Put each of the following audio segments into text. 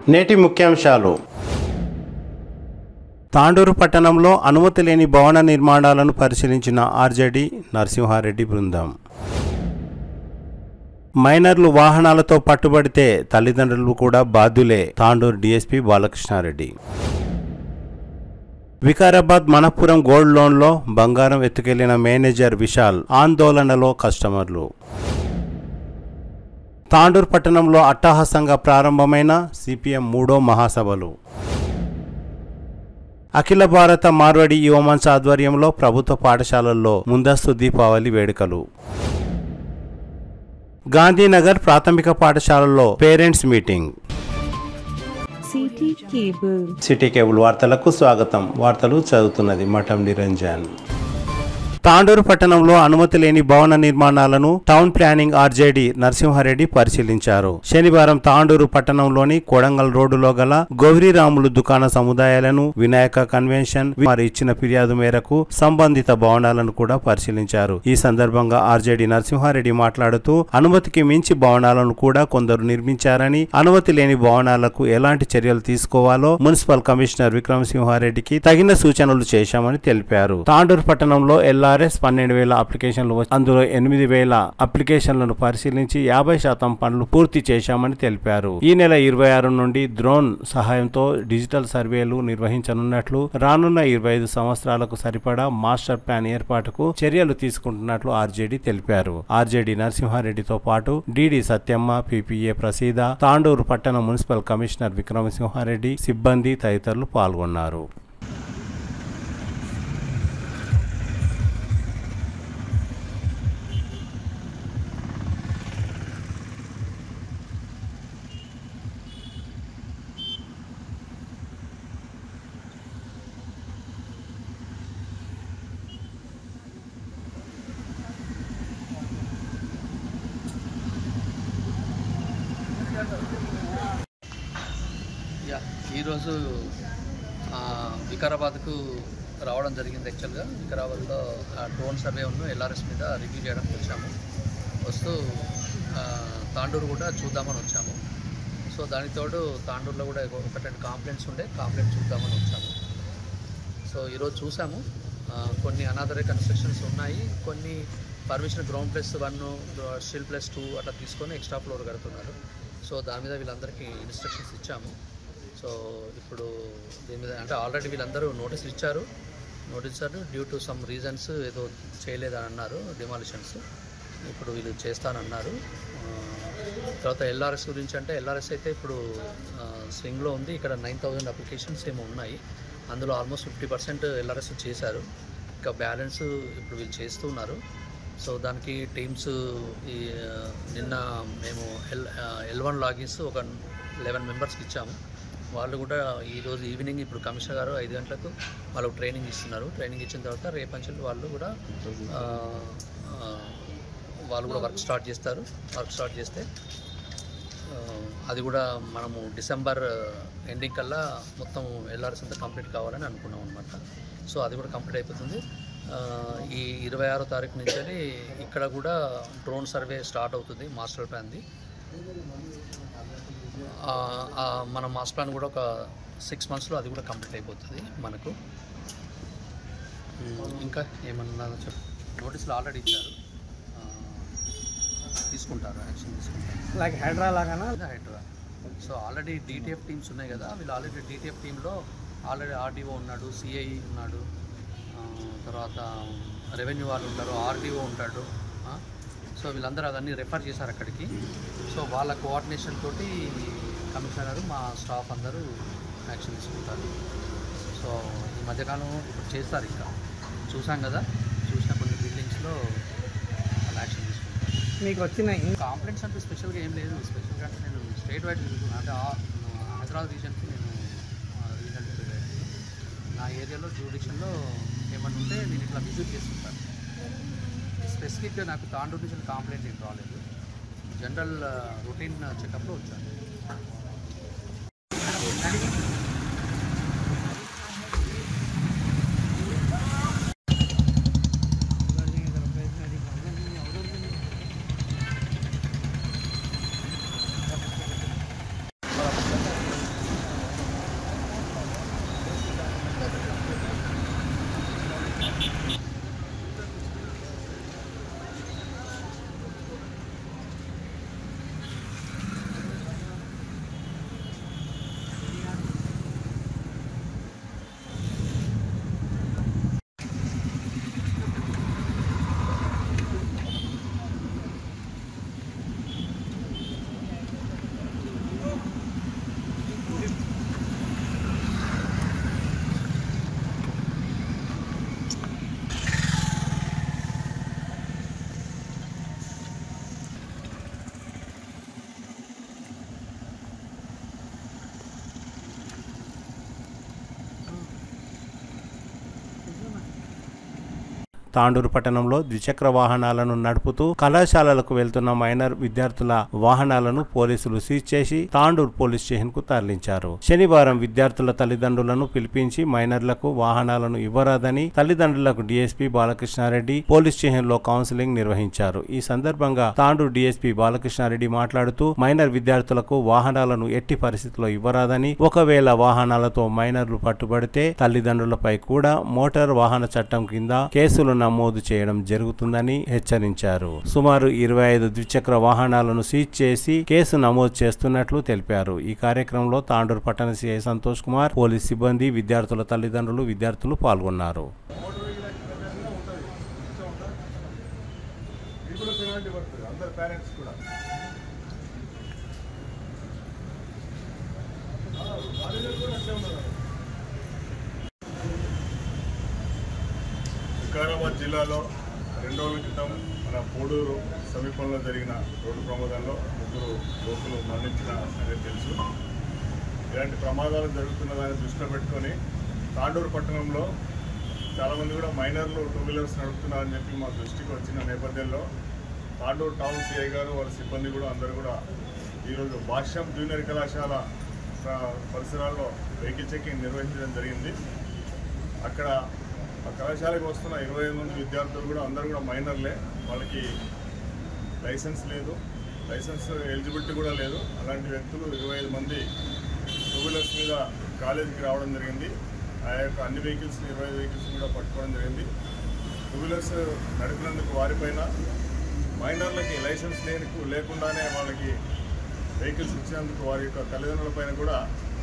నేటి ముఖ్యాంశాలు తాండూరు పట్టణంలో అనుమతి లేని భవన నిర్మాణాలను పరిశీలించిన ఆర్జేడీ నరసింహారెడ్డి బృందం మైనర్లు వాహనాలతో పట్టుబడితే తల్లిదండ్రులు కూడా బాధ్యులే తాండూరు డీఎస్పీ బాలకృష్ణారెడ్డి వికారాబాద్ మనపురం గోల్డ్ లోన్లో బంగారం ఎత్తుకెళ్లిన మేనేజర్ విశాల్ ఆందోళనలో కస్టమర్లు తాండూరు పట్టణంలో అట్టహాసంగా ప్రారంభమైన సిపిఎం మూడో మహాసభలు అఖిల భారత మార్వడి యువమన్స్ ఆధ్వర్యంలో ప్రభుత్వ పాఠశాలల్లో ముందస్తు దీపావళి వేడుకలు గాంధీనగర్ ప్రాథమిక పాఠశాలలో parents meeting city cable city cable వార్తలకు స్వాగతం వార్తలు చదువుతున్నది మఠం నిరంజన్ తాండూరు పట్టణంలో అనుమతి లేని భవన నిర్మాణాలను టౌన్ ప్లానింగ్ ఆర్జేడీ నరసింహారెడ్డి పరిశీలించారు శనివారం తాండూరు పట్టణంలోని కొడంగల్ రోడ్డులో గల గౌరీరాములు దుకాణ సముదాయాలను వినాయక కన్వెన్షన్ వారు ఇచ్చిన ఫిర్యాదు మేరకు సంబంధిత భవనాలను కూడా పరిశీలించారు ఈ సందర్భంగా ఆర్జేడీ నరసింహారెడ్డి మాట్లాడుతూ అనుమతికి మించి భవనాలను కూడా కొందరు నిర్మించారని అనుమతి లేని భవనాలకు ఎలాంటి చర్యలు తీసుకోవాలో మున్సిపల్ కమిషనర్ విక్రమసింహారెడ్డికి తగిన సూచనలు చేశామని తెలిపారు తాండూరు పట్టణంలో ఎల్ఆర్ఎస్ పన్నెండు వేల అప్లికేషన్లు వచ్చి అందులో ఎనిమిది వేల అప్లికేషన్లను పరిశీలించి యాభై శాతం పనులు పూర్తి చేశామని తెలిపారు ఈ నెల ఇరవై ఆరు నుండి డ్రోన్ సహాయంతో డిజిటల్ సర్వేలు నిర్వహించనున్నట్లు రానున్న ఇరవై ఐదు సంవత్సరాలకు సరిపడా మాస్టర్ ప్లాన్ ఏర్పాటుకు చర్యలు తీసుకుంటున్నట్లు ఆర్జేడీ తెలిపారు ఆర్జేడీ నరసింహారెడ్డితో పాటు డిడి సత్యమ్మ పిపిఏ ప్రసీద తాండూరు పట్టణ మున్సిపల్ కమిషనర్ విక్రమసింహారెడ్డి సిబ్బంది తదితరులు పాల్గొన్నారు యా ఈరోజు ఆ, వికారాబాద్కు రావడం జరిగింది యాక్చువల్గా వికారాబాద్లో ఆ డ్రోన్ సర్వే ఉన్న ఎల్ఆర్ఎస్ మీద రివ్యూ చేయడానికి వచ్చాము వస్తూ ఆ, తాండూరు కూడా చూద్దామని వచ్చాము సో దానికి తోడు తాండూరులో కూడా ఒక రెండు కాంప్లైంట్స్ ఉండే కంప్లైంట్ చూద్దామని వచ్చాము సో ఈరోజు చూసాము ఆ, కొన్ని అనాథరే కన్స్ట్రక్షన్స్ ఉన్నాయి కొన్ని permission ground plus one stilt plus two అట్లా తీసుకొని ఎక్స్ట్రా ఫ్లోర్ కడుతున్నారు సో దాని మీద వీళ్ళందరికీ ఇన్స్ట్రక్షన్స్ ఇచ్చాము సో ఇప్పుడు దీని మీద అంటే ఆల్రెడీ వీళ్ళందరూ నోటీసులు ఇచ్చారు నోటీస్ ఇచ్చారు డ్యూ టు సమ్ రీజన్స్ ఏదో చేయలేదని అన్నారు డిమాలిషన్స్ ఇప్పుడు వీళ్ళు చేస్తానన్నారు ఆ, తర్వాత ఎల్ఆర్ఎస్ గురించి అంటే ఎల్ఆర్ఎస్ అయితే ఇప్పుడు స్వింగ్లో ఉంది ఇక్కడ నైన్ థౌజండ్ అప్లికేషన్స్ ఏమో ఉన్నాయి అందులో ఆల్మోస్ట్ ఫిఫ్టీ పర్సెంట్ ఎల్ఆర్ఎస్ చేశారు ఇంకా బ్యాలెన్స్ ఇప్పుడు వీళ్ళు చేస్తున్నారు సో దానికి టీమ్స్ ఈ ఆ, నిన్న మేము ఎల్ ఎల్ వన్ లాగిన్స్ ఒక లెవెన్ మెంబర్స్కి ఇచ్చాము వాళ్ళు కూడా ఈరోజు ఈవినింగ్ ఇప్పుడు కమిషనర్ గారు ఐదు గంటలకు వాళ్ళకు ట్రైనింగ్ ఇస్తున్నారు ట్రైనింగ్ ఇచ్చిన తర్వాత రేపంచెలు వాళ్ళు కూడా ఆ, ఆ, వాళ్ళు కూడా వర్క్ స్టార్ట్ చేస్తారు వర్క్ స్టార్ట్ చేస్తే ఆ, అది కూడా మనము డిసెంబర్ ఎండింగ్ కల్లా మొత్తం ఎల్ఆర్ఎస్ అంతా కంప్లీట్ కావాలని అనుకున్నాం అనమాట సో అది కూడా కంప్లీట్ అయిపోతుంది ఆ, ఈ ఇరవై ఆరో తారీఖు నుంచి ఇక్కడ కూడా డ్రోన్ సర్వే స్టార్ట్ అవుతుంది మాస్టర్ ప్లాన్ది ఆ, ఆ, మన మాస్టర్ ప్లాన్ కూడా ఒక సిక్స్ మంత్స్లో అది కూడా కంప్లీట్ అయిపోతుంది మనకు ఉమ్, ఇంకా ఏమన్నా చెప్ నోటీసులు ఆల్రెడీ ఇచ్చారు ఆ, తీసుకుంటారు యాక్షన్ తీసుకుంటారు లైక్ హైడ్రా లాగానా Hydraa so already DTF teams ఉన్నాయి కదా వీళ్ళు ఆల్రెడీ డీటీఎఫ్ టీంలో ఆల్రెడీ ఆర్డీఓ ఉన్నాడు సిఐ ఉన్నాడు ఆ, తర్వాత రెవెన్యూ వాళ్ళు ఉంటారు ఆర్డీఓ ఉంటాడు ఆ, సో వీళ్ళందరూ అవన్నీ రెఫర్ చేశారు అక్కడికి సో వాళ్ళ కోఆర్డినేషన్ తోటి కమిషనర్ గారు మా స్టాఫ్ అందరూ యాక్షన్ తీసుకుంటారు సో ఈ మధ్యకాలం ఇప్పుడు చేస్తారు ఇంకా చూసాం కదా చూసిన కొన్ని బిల్డింగ్స్లో వాళ్ళు యాక్షన్ తీసుకుంటారు మీకు వచ్చిన ఇన్- కాంప్లైంట్స్ అంటే స్పెషల్గా ఏం లేదు స్పెషల్గా అంటే నేను స్టేట్ వైడ్ తిరుగుతున్నాను అంటే ఆ- హైదరాబాద్ రీజన్కి నేను రీజన్ నా ఏరియాలో జ్యూడిషన్లో ఏమన్నా ఉంటే నేను ఇట్లా విజిట్ చేస్తుంటాను స్పెసిఫిక్గా నాకు తాండూరు నుంచి కాంప్లైంట్ ఏం రాలేదు జనరల్ రొటీన్ చెకప్లో వచ్చాను తాండూరు పట్టణంలో ద్విచక్ర వాహనాలను నడుపుతూ కళాశాలలకు వెళ్తున్న మైనర్ విద్యార్థుల వాహనాలను పోలీసులు సీజ్ చేసి తాండూరు పోలీస్ స్టేషన్ కు తరలించారు శనివారం విద్యార్థుల తల్లిదండ్రులను పిలిపించి మైనర్లకు వాహనాలను ఇవ్వరాదని తల్లిదండ్రులకు డీఎస్పీ బాలకృష్ణారెడ్డి పోలీస్ స్టేషన్ లో కౌన్సిలింగ్ నిర్వహించారు ఈ సందర్భంగా తాండూరు డీఎస్పీ బాలకృష్ణారెడ్డి మాట్లాడుతూ మైనర్ విద్యార్థులకు వాహనాలను ఎట్టి పరిస్థితుల్లో ఇవ్వరాదని ఒకవేళ వాహనాలతో మైనర్లు పట్టుబడితే తల్లిదండ్రులపై కూడా మోటార్ వాహన చట్టం కింద కేసులు నమోదు చేయడం జరుగుతుందని హెచ్చరించారు సుమారు ఇరవై ఐదు ద్విచక్ర వాహనాలను సీజ్ చేసి కేసు నమోదు చేస్తున్నట్లు తెలిపారు ఈ కార్యక్రమంలో తాండూరు పట్టణ సిఐ సంతోష్ కుమార్ పోలీస్ సిబ్బంది విద్యార్థుల తల్లిదండ్రులు విద్యార్థులు పాల్గొన్నారు ఇది కూడా పెనాల్టీ పడుతుంది అందరు పేరెంట్స్ కూడా కాలేజీలో కూడా అట్లే ఉన్నారు వికారాబాద్ జిల్లాలో రెండు రోజుల క్రితం మన పోడూరు సమీపంలో జరిగిన రోడ్డు ప్రమాదంలో ముగ్గురు యువకులు మరణించిన సంగతి తెలుసు ఇలాంటి ప్రమాదాలు జరుగుతున్నదాన్ని దృష్టిలో పెట్టుకొని తాండూరు పట్టణంలో చాలామంది కూడా మైనర్లు టూ వీలర్స్ నడుపుతున్నారని చెప్పి మా దృష్టికి వచ్చిన నేపథ్యంలో తాండూరు టౌన్ సిఐ గారు వారి సిబ్బంది కూడా అందరూ కూడా ఈరోజు భాష్యం జూనియర్ కళాశాల ప్ర- పరిసరాల్లో వెహికల్ చెకింగ్ నిర్వహించడం జరిగింది అక్కడ ఆ కళాశాలకు వస్తున్న ఇరవై ఐదు మంది విద్యార్థులు కూడా అందరూ కూడా మైనర్లే వాళ్ళకి లైసెన్స్ లేదు లైసెన్స్ ఎలిజిబిలిటీ కూడా లేదు అలాంటి వ్యక్తులు ఇరవై ఐదు మంది టూ వీలర్స్ మీద కాలేజీకి రావడం జరిగింది ఆ యొక్క అన్ని వెహికల్స్ ఇరవై ఐదు వెహికల్స్ కూడా పట్టుకోవడం జరిగింది టూ వీలర్స్ నడిపినందుకు వారిపైన మైనర్లకి లైసెన్స్ లేని లేకుండానే వాళ్ళకి వెహికల్స్ ఇచ్చినందుకు వారి యొక్క తల్లిదండ్రులపైన కూడా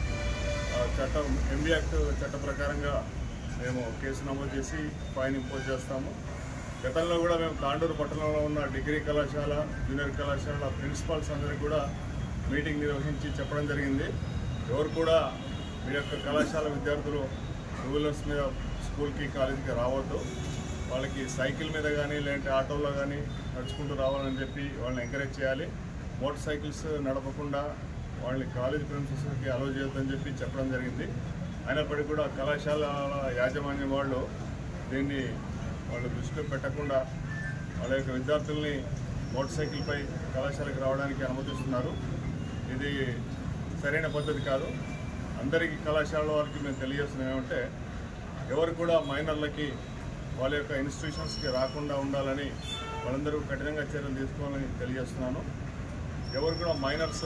ఆ, చట్టం ఎంబీ యాక్ట్ చట్ట ప్రకారంగా మేము కేసు నమోదు చేసి ఫైన్ ఇంపోజ్ చేస్తాము గతంలో కూడా మేము తాండూరు పట్టణంలో ఉన్న డిగ్రీ కళాశాల జూనియర్ కళాశాల ప్రిన్సిపాల్స్ అందరికీ కూడా మీటింగ్ నిర్వహించి చెప్పడం జరిగింది ఎవరు కూడా మీ యొక్క కళాశాల విద్యార్థులు టూ వీలర్స్ మీద స్కూల్కి కాలేజీకి రావద్దు వాళ్ళకి సైకిల్ మీద కానీ లేదంటే ఆటోలో కానీ నడుచుకుంటూ రావాలని చెప్పి వాళ్ళని ఎంకరేజ్ చేయాలి మోటార్ సైకిల్స్ నడపకుండా వాళ్ళని కాలేజ్ ప్రిన్సిపల్స్కి అలో చేయొద్దని చెప్పి చెప్పడం జరిగింది అయినప్పటికీ కూడా కళాశాల యాజమాన్యం వాళ్ళు దీన్ని వాళ్ళు దృష్టిలో పెట్టకుండా వాళ్ళ యొక్క విద్యార్థుల్ని మోటార్ సైకిల్పై కళాశాలకు రావడానికి అనుమతిస్తున్నారు ఇది సరైన పద్ధతి కాదు అందరికీ కళాశాల వారికి మేము తెలియజేస్తున్నాం ఏమంటే ఎవరు కూడా మైనర్లకి వాళ్ళ యొక్క ఇన్స్టిట్యూషన్స్కి రాకుండా ఉండాలని వాళ్ళందరూ కఠినంగా చర్యలు తీసుకోవాలని తెలియజేస్తున్నాను ఎవరు కూడా మైనర్స్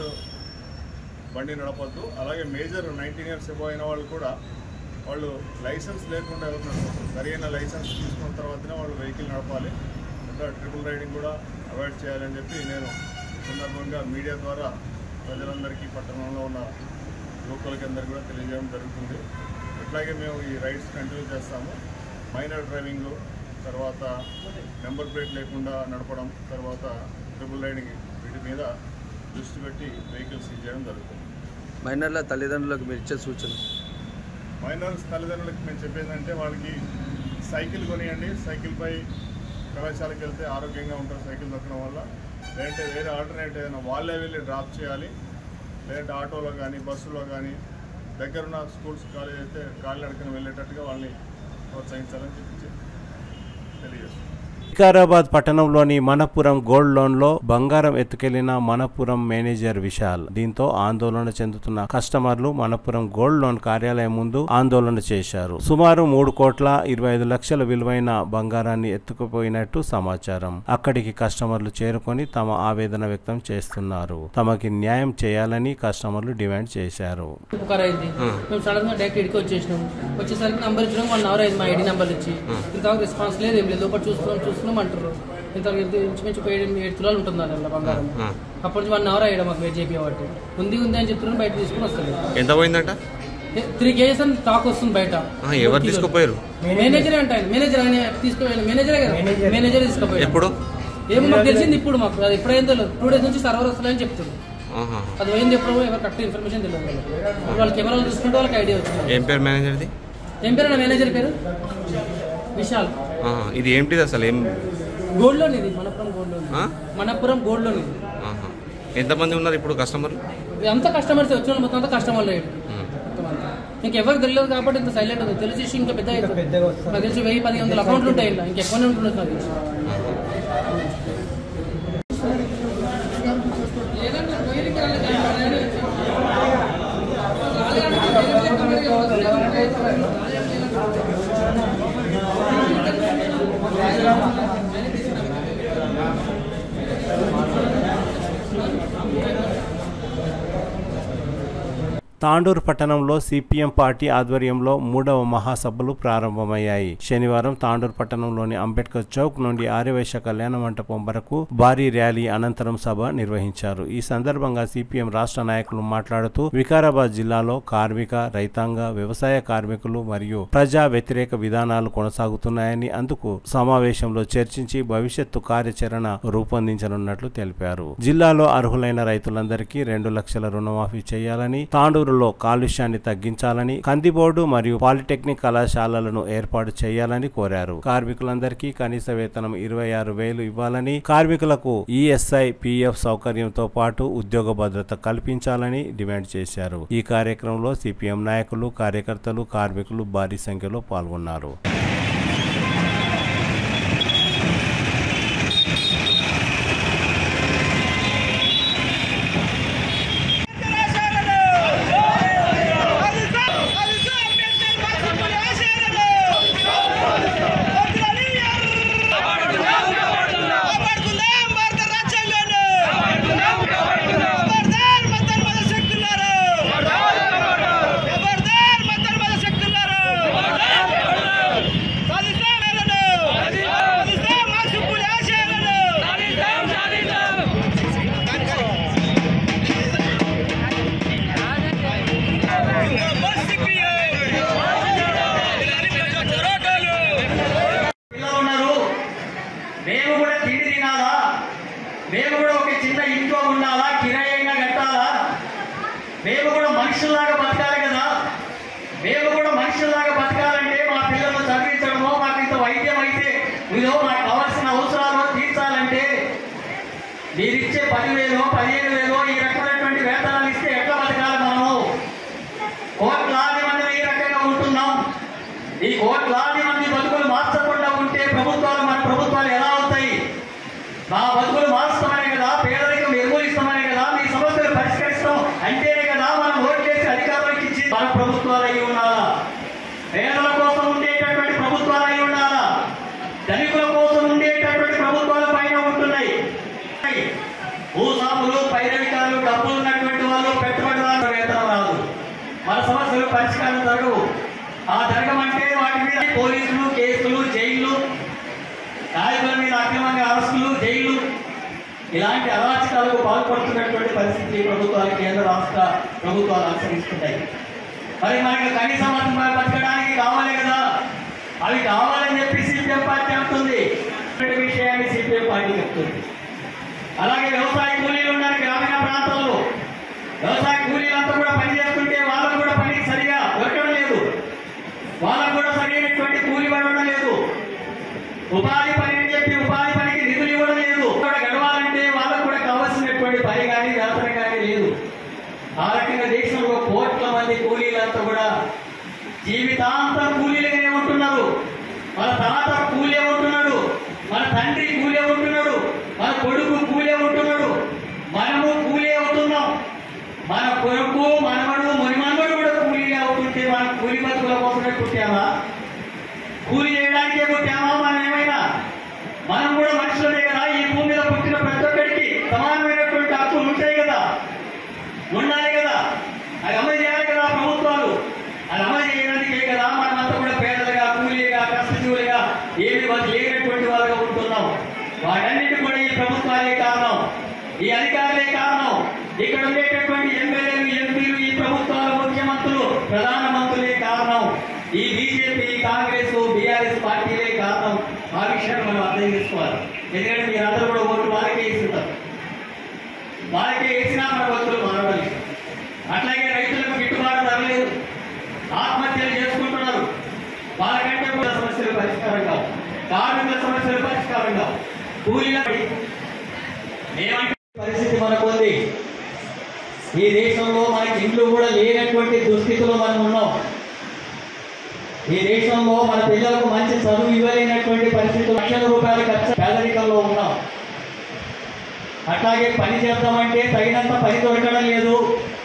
బండి నడపద్దు అలాగే మేజర్ నైన్టీన్ ఇయర్స్ ఎబో అయిన వాళ్ళు కూడా వాళ్ళు లైసెన్స్ లేకుండా ఎవరు నడపద్దు సరైన లైసెన్స్ తీసుకున్న తర్వాతనే వాళ్ళు వెహికల్ నడపాలి ఇంకా ట్రిపుల్ రైడింగ్ కూడా అవాయిడ్ చేయాలని చెప్పి నేను ఈ సందర్భంగా మీడియా ద్వారా ప్రజలందరికీ పట్టణంలో ఉన్న యువకులకి అందరికీ కూడా తెలియజేయడం జరుగుతుంది ఇట్లాగే మేము ఈ రైడ్స్ కంటిన్యూ చేస్తాము మైనర్ డ్రైవింగ్ తర్వాత నెంబర్ ప్లేట్ లేకుండా నడపడం తర్వాత ట్రిపుల్ రైడింగ్ వీటి మీద దృష్టి పెట్టి వెహికల్స్ సీజ్ చేయడం జరుగుతుంది మైనర్ల తల్లిదండ్రులకు మీరు ఇచ్చే సూచన మైనర్స్ తల్లిదండ్రులకు మేము చెప్పేదంటే వాళ్ళకి సైకిల్ కొనియండి సైకిల్పై కళాశాలకు వెళ్తే ఆరోగ్యంగా ఉంటారు సైకిల్ దొక్కడం వల్ల లేదంటే వేరే ఆల్టర్నేట్ ఏదైనా వాళ్ళే వెళ్ళి డ్రాప్ చేయాలి లేదంటే ఆటోలో కానీ బస్సులో కానీ దగ్గరున్న స్కూల్స్ కాలేజ్ అయితే కాలినడకన వెళ్ళేటట్టుగా వాళ్ళని ప్రోత్సహించాలని చెప్పి తెలియజేస్తాం వికారాబాద్ పట్టణంలోని మనపురం గోల్డ్ లోన్ లో బంగారం ఎత్తుకెళ్లిన మనపురం మేనేజర్ విశాల్ దీంతో ఆందోళన చెందుతున్న కస్టమర్లు మనపురం గోల్డ్ లోన్ కార్యాలయం ముందు ఆందోళన చేశారు సుమారు మూడు కోట్ల ఇరవై ఐదు లక్షల విలువైన బంగారాన్ని ఎత్తుకుపోయినట్టు సమాచారం అక్కడికి కస్టమర్లు చేరుకొని తమ ఆవేదన వ్యక్తం చేస్తున్నారు తమకి న్యాయం చేయాలని కస్టమర్లు డిమాండ్ చేశారు పుకార్ అయింది మేము సడన్ గా డైరెక్ట్ ఇడికి వచ్చేసినాం వచ్చేసరికి నంబర్ ఇచ్చడం వన్ అవర్ అయింది మా ఐడి నెంబర్ ఇచ్చి ఇంతవరకు రెస్పాన్స్ లేదు ఏం లేదు లోపల చూస్తున్నాం చూస్తున్నాం అంటారు ఇంతవరకు ఇంత ఇంచుమించు పోయి ఏడు తులాలు ఉంటుంది దాని బంగారం అప్పటి నుంచి వన్ అవర్ అయ్యాడు మాకు వెయిట్ చేపి కాబట్టి ఉంది ఉంది అని చెప్తున్నాను బయట తీసుకుని వస్తుంది ఎంత పోయిందట త్రీ కేజెస్ అని టాక్ వస్తుంది బయట ఆ, ఎవరు తీసుకుపోయారు మేనేజరే అంటే ఆయన మేనేజర్ ఆయన తీసుకుపోయాను మేనేజరే కదా మేనేజర్ తీసుకుపోయాడు ఎప్పుడు ఏమో మాకు తెలిసింది ఇప్పుడు మాకు అది ఎప్పుడైందో టూ డేస్ నుంచి సర్వర్ వస్తుందని చెప్తుంది ఆహా. అది పోయింది ఎప్పుడు ఎవరు కరెక్ట్ ఇన్ఫర్మేషన్ తెలియదు వాళ్ళకి. వాళ్ళు కెమెరాలు చూసుకుంటే వాళ్ళకి ఐడియా వచ్చింది ఏం పేరు మేనేజర్ది ఏం పేరు నా మేనేజర్ పేరు విశాల్ ఆహా. ఇది ఏంటిది అసలు ఏం గోల్డ్ లోన్ ఇది మనపురం గోల్డ్ లోన్ ఆ? మనపురం గోల్డ్ లోన్ ఇది ఆహా. ఎంతమంది ఉన్నారు ఇప్పుడు కస్టమర్లు అంతా కస్టమర్స్ వచ్చిన వాళ్ళు మొత్తం అంతా కస్టమర్లు ఉమ్. ఇంకెవరికి తెలియదు కాబట్టి ఇంత సైలెంట్ ఉంది తెలిసి issue ఇంకా పెద్ద అవుతుంది. పెద్దగా వస్తుంది. నాకు తెలిసి వెయ్యి పది వందల అకౌంట్లు ఉంటాయి ఇలా ఇంకెక్కువనే ఉంటుండొచ్చు నాకు తెలిసి తాండూరు పట్టణంలో సిపిఎం పార్టీ ఆధ్వర్యంలో మూడవ మహాసభలు ప్రారంభమయ్యాయి శనివారం తాండూరు పట్టణంలోని అంబేద్కర్ చౌక్ నుండి ఆర్యవైశ్య కళ్యాణ మంటపం వరకు భారీ ర్యాలీ అనంతరం సభ నిర్వహించారు ఈ సందర్భంగా సిపిఎం రాష్ట్ర నాయకులు మాట్లాడుతూ వికారాబాద్ జిల్లాలో కార్మిక రైతాంగ వ్యవసాయ కార్మికులు మరియు ప్రజా వ్యతిరేక విధానాలు కొనసాగుతున్నాయని అందుకు సమావేశంలో చర్చించి భవిష్యత్తు కార్యాచరణ రూపొందించనున్నట్లు తెలిపారు జిల్లాలో అర్హులైన రైతులందరికీ రెండు లక్షల రుణమాఫీ చేయాలని తాండూరులో కాలుష్యాన్ని తగ్గించాలని కందిబోర్డు మరియు పాలిటెక్నిక్ కళాశాలలను ఏర్పాటు చేయాలని కోరారు కార్మికులందరికీ కనీస వేతనం ఇరవై ఆరు వేలు ఇవ్వాలని కార్మికులకు ఈఎస్ఐ పిఎఫ్ సౌకర్యంతో పాటు ఉద్యోగ భద్రత కల్పించాలని డిమాండ్ చేశారు ఈ కార్యక్రమంలో సిపిఎం నాయకులు కార్యకర్తలు కార్మికులు భారీ సంఖ్యలో పాల్గొన్నారు పిల్లలు ఉన్నారు మేము కూడా తిండి తినాలా మేము కూడా ఒక చిన్న ఇంట్లో ఉండాలా కిరాయి అయినా కట్టాలా మేము కూడా మనుషుల్లాగా బతకాలి కదా మేము కూడా మనుషుల్లాగా బతకాలంటే మా పిల్లలు చదివించడమో మాకు ఇంత వైద్యం అయితే ఇదో మాకు కావాల్సిన అవసరాలు తీర్చాలంటే మీరిచ్చే పదివేలు పదిహేను వేలు ఈ రకమైనటువంటి వేతనాలు ఇస్తే ఎట్లా బతకాలి మనము కోట్లాది మంది ఈ రకంగా ఉంటున్నాం ఈ కోట్లాది మంది బతుకులు మార్చకుండా ఉంటే ప్రభుత్వాలు మన ప్రభుత్వాలు ఎలా అవుతాయి మా బతుకులు మార్చమనే కదా పేదరికం నిర్మూలిస్తామనే కదా మీ సమస్యలు పరిష్కరిస్తాం అంటేనే కదా మనం ఓట్లేసి అధికారులకు ఇచ్చి మన ప్రభుత్వాలు అయి ఉండాలా పేదల కోసం ఉండేటటువంటి ప్రభుత్వాలు అయి ఉండాలా ధనికుల కోసం ఉండేటటువంటి ప్రభుత్వాలు పైన ఉంటున్నాయి భూసాములు పైరవికాలు డబ్బులు ఉన్నటువంటి వాళ్ళు పెట్టుబడిదారుల వేతనం రాదు మన సమస్యలు పరిష్కారం జరగవు ఆ జరగమంటే వాటి మీద పోలీసులు కేసులు జైళ్ళు నాయకుల మీద అక్రమంగా అరెస్టులు జైలు ఇలాంటి అరాచకాలకు పాల్పడుతున్నటువంటి పరిస్థితి ప్రభుత్వాలు కేంద్ర రాష్ట్ర ప్రభుత్వాలు అనుసరిస్తున్నాయి మరి మనకి కనీసం మనం బతకడానికి కావాలి కదా అవి కావాలని చెప్పి సిపిఎం పార్టీ అంటుంది ఇటువంటి విషయాన్ని సిపిఎం పార్టీ చెప్తుంది అలాగే వ్యవసాయ కూలీలు ఉన్నారు గ్రామీణ ప్రాంతాల్లో వ్యవసాయ కూలీలంతా కూడా పని చేస్తుంటే వాళ్ళకు కూడా పని సరిగా దొరకడం లేదు వాళ్ళకు కూడా సరైనటువంటి కూలి పడడం లేదు ఉపాధి పని అని చెప్పి ఉపాధి పనికి నిధులు ఇవ్వడం లేదు కూడా గడవాలంటే వాళ్ళకు కూడా కావాల్సినటువంటి పని కానీ వేతనం కానీ లేదు ఆ రకంగా దేశంలో కోట్ల మంది కూలీలంతా కూడా జీవితాంతం కూలీలుగానే ఉంటున్నారు మన తాత కూలే ఉంటున్నాడు మన తండ్రి కూలే ఉంటున్నాడు మన కొడుకు కూలే ఉంటున్నాడు మనము కూలే అవుతున్నాం మన కొడుకు మనవడు మునిమనుడు కూడా కూలీ అవుతుంటే మనం కూలి బతుకుల కోసమే పుట్టామా కూలి చేయడానికే పుట్టామా మనం ఏమైనా మనం కూడా మనుషులమే కదా ఈ భూమి మీద పుట్టిన ప్రతి ఒక్కరికి సమానమైనటువంటి హక్కులు ఉంటాయి కదా ఉండాలి కదా అది అమలు చేయాలి కదా ప్రభుత్వాలు అది అమలు చేయడానికే కదా మనమంతా కూడా పేదలుగా కూలీగా కష్టజీవులుగా ఏమి వాళ్ళు లేనటువంటి వాళ్ళుగా ఉంటున్నాం వాటన్నిటి కూడా ఈ ప్రభుత్వాలే కారణం ఈ అధికారులే కారణం ఇక్కడ ఉండేటటువంటి ఎమ్మెల్యేలు ఎంపీలు ఈ ప్రభుత్వాల ముఖ్యమంత్రులు ప్రధానమంత్రులే కారణం ఈ బీజేపీ కాంగ్రెస్ బీఆర్ఎస్ పార్టీలే కారణం ఆ విషయాన్ని మనం అర్థం చేసుకోవాలి ఎందుకంటే మీరందరూ కూడా ఓట్లు వాళ్ళకే ఇస్తుంటారు వాళ్ళకే వేసినా మన బతుకులు మారవాలి అట్లాగే రైతులకు గిట్టుబాటు ధర లేదు ఆత్మహత్యలు చేసుకుంటున్నారు వాళ్ళకంటే కూడా సమస్యలు పరిష్కారం కావు కార్మికుల సమస్యలు పరిష్కారం కావు కూలీల ఏమంటే పరిస్థితి మనకు ఉంది ఈ దేశంలో మనకి ఇండ్లు కూడా లేనటువంటి దుస్థితిలో మనం ఉన్నాం ఈ దేశంలో మన పిల్లలకు మంచి చదువు ఇవ్వలేనటువంటి పరిస్థితులు లక్షల రూపాయల ఖర్చు పేదరికంలో ఉన్నాం అట్లాగే పని చేద్దామంటే తగినంత పని దొరకడం లేదు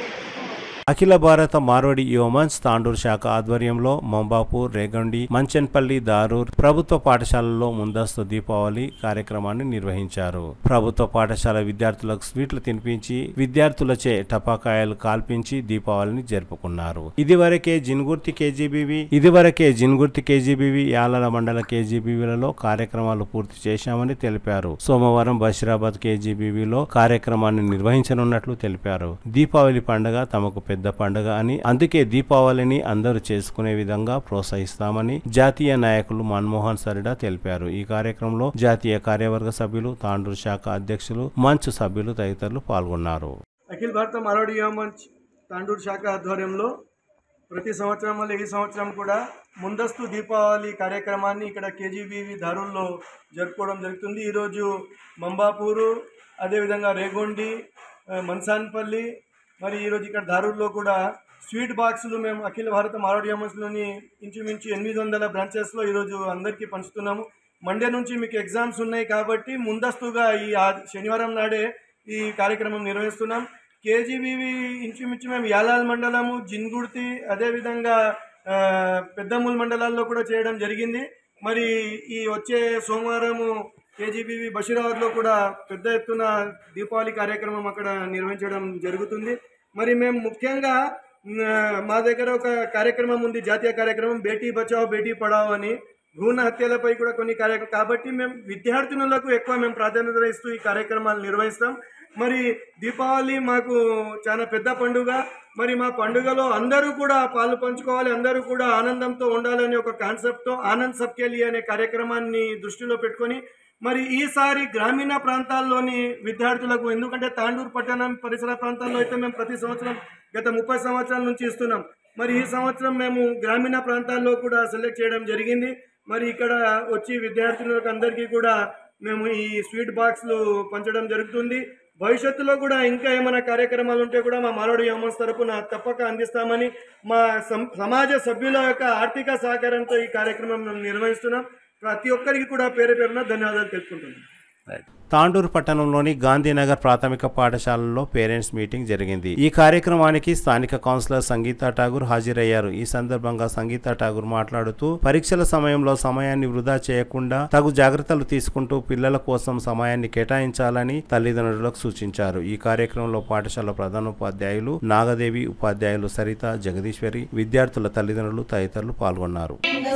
అఖిల భారత మార్వడి యోమన్స్ తాండూర్ శాఖ ఆధ్వర్యంలో మొంబాపూర్ రేగండి మంచెన్పల్లి దారూర్ ప్రభుత్వ పాఠశాలల్లో ముందస్తు దీపావళి కార్యక్రమాన్ని నిర్వహించారు ప్రభుత్వ పాఠశాల విద్యార్థులకు స్వీట్లు తినిపించి విద్యార్థులచే టపాకాయలు కాల్పించి దీపావళిని జరుపుకున్నారు ఇదివరకే జిన్గుర్తి కేజీబీవి ఇదివరకే జిన్గుర్తి కేజీబీవి యాలల మండల కేజీబీవీలలో కార్యక్రమాలు పూర్తి చేశామని తెలిపారు సోమవారం బషీరాబాద్ కేజీబీవీలో కార్యక్రమాన్ని నిర్వహించనున్నట్లు తెలిపారు దీపావళి పండుగ తమకు పెద్ద పండుగ అని అందుకే దీపావళిని అందరూ చేసుకునే విధంగా ప్రోత్సహిస్తామని జాతీయ నాయకులు మన్మోహన్ సరిడా తెలిపారు ఈ కార్యక్రమంలో జాతీయ కార్యవర్గ సభ్యులు తాండూరు శాఖ అధ్యక్షులు మంచు సభ్యులు తదితరులు పాల్గొన్నారు అఖిల భారత మరాఠీ యువ మంచ్ తాండూరు శాఖ ఆధ్వర్యంలో ప్రతి సంవత్సరం వల్ల ఈ సంవత్సరం కూడా ముందస్తు దీపావళి కార్యక్రమాన్ని ఇక్కడ కేజీబీవి దారుల్లో జరుపుకోవడం జరుగుతుంది ఈరోజు మంబాపూరు అదేవిధంగా రేగొండి ఆ, మన్సాన్పల్లి మరి ఈరోజు ఇక్కడ దారుల్లో కూడా స్వీట్ బాక్సులు మేము అఖిల భారత మారోడి యూనివర్సిటీలోని ఇంచుమించు ఎనిమిది వందల బ్రాంచెస్లో ఈరోజు అందరికీ పంచుతున్నాము మండే నుంచి మీకు ఎగ్జామ్స్ ఉన్నాయి కాబట్టి ముందస్తుగా ఈ ఆ- శనివారం నాడే ఈ కార్యక్రమం నిర్వహిస్తున్నాం కేజీబీవి ఇంచుమించు మేము యాలాల్ మండలము జిన్గుర్తి అదేవిధంగా ఆ, పెద్దమూల్ మండలాల్లో కూడా చేయడం జరిగింది మరి ఈ వచ్చే సోమవారము కేజీబీవి బషీరాబాద్లో కూడా పెద్ద ఎత్తున దీపావళి కార్యక్రమం అక్కడ నిర్వహించడం జరుగుతుంది మరి మేము ముఖ్యంగా మ్, మా దగ్గర ఒక కార్యక్రమం ఉంది జాతీయ కార్యక్రమం బేటీ బచావ్ బేటీ పడావ్ అని భ్రూణ హత్యలపై కూడా కొన్ని కార్యక్రమం కాబట్టి మేము విద్యార్థినులకు ఎక్కువ మేము ప్రాధాన్యత ఇస్తూ ఈ కార్యక్రమాలు నిర్వహిస్తాం మరి దీపావళి మాకు చాలా పెద్ద పండుగ మరి మా పండుగలో అందరూ కూడా పాలు పంచుకోవాలి అందరూ కూడా ఆనందంతో ఉండాలనే ఒక కాన్సెప్ట్తో ఆనంద్ సబ్కెలి అనే కార్యక్రమాన్ని దృష్టిలో పెట్టుకొని మరి ఈసారి గ్రామీణ ప్రాంతాల్లోని విద్యార్థులకు ఎందుకంటే తాండూరు పట్టణం పరిసర ప్రాంతాల్లో అయితే మేము ప్రతి సంవత్సరం గత ముప్పై సంవత్సరాల నుంచి ఇస్తున్నాం మరి ఈ సంవత్సరం మేము గ్రామీణ ప్రాంతాల్లో కూడా సెలెక్ట్ చేయడం జరిగింది మరి ఇక్కడ వచ్చి విద్యార్థులకు అందరికీ కూడా మేము ఈ స్వీట్ బాక్స్లు పంచడం జరుగుతుంది భవిష్యత్తులో కూడా ఇంకా ఏమైనా కార్యక్రమాలు ఉంటే కూడా మా మారోడి యోమన్స్ తరపున తప్పక అందిస్తామని మా సం- సమాజ సభ్యుల యొక్క ఆర్థిక సహకారంతో ఈ కార్యక్రమం మేము నిర్వహిస్తున్నాం ప్రతి ఒక్కరికి కూడా పేరు పేరున ధన్యవాదాలు తెలుపుకుంటున్నాం తాండూరు పట్టణంలోని గాంధీనగర్ ప్రాథమిక పాఠశాలలో పేరెంట్స్ మీటింగ్ జరిగింది ఈ కార్యక్రమానికి స్థానిక కౌన్సిలర్ సంగీత ఠాగూర్ హాజరయ్యారు ఈ సందర్భంగా సంగీత ఠాగూర్ మాట్లాడుతూ పరీక్షల సమయంలో సమయాన్ని వృధా చేయకుండా తగు జాగ్రత్తలు తీసుకుంటూ పిల్లల కోసం సమయాన్ని కేటాయించాలని తల్లిదండ్రులకు సూచించారు ఈ కార్యక్రమంలో పాఠశాల ప్రధానోపాధ్యాయులు నాగదేవి ఉపాధ్యాయులు సరిత జగదీశ్వరి విద్యార్థుల తల్లిదండ్రులు తదితరులు పాల్గొన్నారు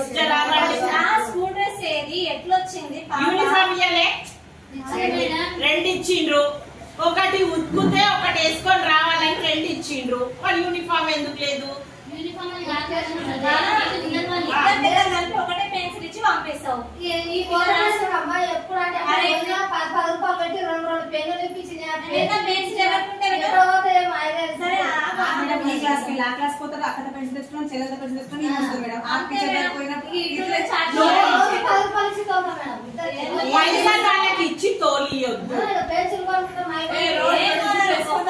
స్కూల్ డ్రెస్ ఏది ఎట్లొచ్చింది యూనిఫామ్ ఇయ్యలే రెండు ఇచ్చిండ్రు ఒకటి ఉతుకుతే ఒకటి వేసుకొని రావాలని రెండు ఇచ్చిండ్రు మరి యూనిఫామ్ ఎందుకు లేదు ఇద్దరు పిల్లలు కలిపి ఒకటే పెన్సిల్ ఇచ్చి పంపిస్తావు ఈ పోరాటం అమ్మాయి ఎప్పుడు అంటే అమ్మాయి ఏదైనా పది పది రూపాయలు పెట్టి రెండు రెండు పెన్నులు ఇప్పించింది ఏదైనా పెన్సిల్ ఎవరికి ఎక్కడ పోతే ఏమో ఐదు సరే ఈ క్లాస్ కి ఆ క్లాస్ పోతారు అక్కడ పెన్సిల్ తెచ్చుకొని చెల్లెల పెన్సిల్ తెచ్చుకొని ఇంకొస్తారు మేడం ఆ టీచర్ పోయినప్పుడు ఇట్లా రోజు పది రూపాయలు ఇచ్చి తోలుతాం మేడం ఇద్దరు పైసలు వాళ్ళకి ఇచ్చి తోలియొద్దు పెన్సిల్ కొనుక్కుంటాం ఏ రోజు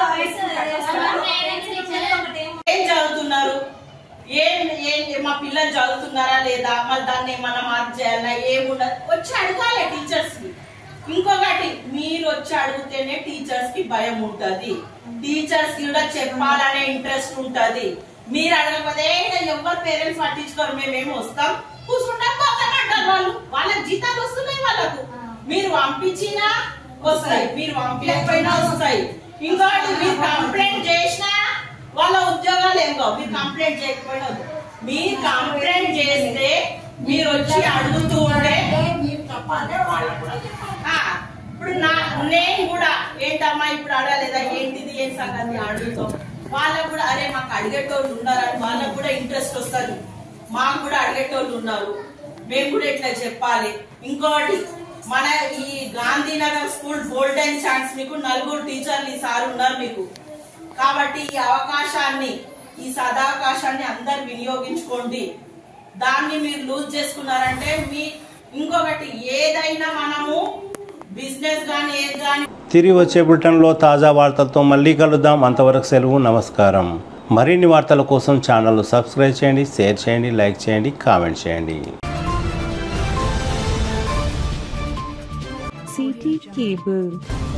ఏం చదువుతున్నారు ఏం ఏం మా పిల్లలు చదువుతున్నారా లేదా మరి దాన్ని ఏమన్నా మార్పు చేయాలా ఏముండదు వచ్చి అడగాలి టీచర్స్ కి ఇంకొకటి మీరు వచ్చి అడిగితేనే టీచర్స్ కి భయం ఉంటది టీచర్స్ కి కూడా చెప్పాలనే ఇంట్రెస్ట్ ఉంటది మీరు అడగకపోతే "ఏ, ఎవరు పేరెంట్స్ పట్టించుకోరు మేమేం వస్తాం కూర్చుంటాం పోతామంటారు వాళ్ళు వాళ్ళకి జీతాలు వస్తున్నాయి వాళ్ళకు మీరు పంపించినా వస్తాయి మీరు పంపించకపోయినా వస్తాయి ఇంకోటి మీరు కంప్లైంట్ చేసినా వాళ్ళ ఉద్యోగాలు ఏం కావు మీరు కంప్లైంట్ చేయకపోయినా వద్దు. మీరు కంప్లైంట్ చేస్తే మీరు వచ్చి అడుగుతూ ఉంటే మీరు చెప్పాలి వాళ్ళకు కూడా చెప్పాలి. ఆ, ఇప్పుడు నా నేను కూడా ఏంటమ్మా ఇప్పుడు అడగలేదా ఏంటిది ఏం సంగతి అడుగుతాం వాళ్ళకు కూడా అరే మాకు అడిగేటోళ్ళు ఉన్నారని వాళ్ళకు కూడా ఇంట్రెస్ట్ వస్తుంది మాకు కూడా అడిగేటోళ్ళు ఉన్నారు మేము కూడా ఇట్లా చెప్పాలి ఇంకోటి మన ఈ గాంధీనగర్ స్కూల్ గోల్డెన్ ఛాన్స్ మీకు నలుగురు టీచర్లు ఈ సార్ ఉన్నారు మీకు కాబట్టి ఈ అవకాశాన్ని ఈ సదావకాశాన్ని అందరు వినియోగించుకోండి దాన్ని మీరు లూజ్ చేసుకున్నారంటే మీ ఇంకొకటి ఏదైనా మనము బిజినెస్ కానీ ఏది కానీ తిరిగి వచ్చే బులెటిన్లో తాజా వార్తలతో మళ్ళీ కలుద్దాం అంతవరకు సెలవు నమస్కారం మరిన్ని వార్తల కోసం ఛానల్ సబ్స్క్రైబ్ చేయండి షేర్ చేయండి లైక్ చేయండి కామెంట్ చేయండి CT Cable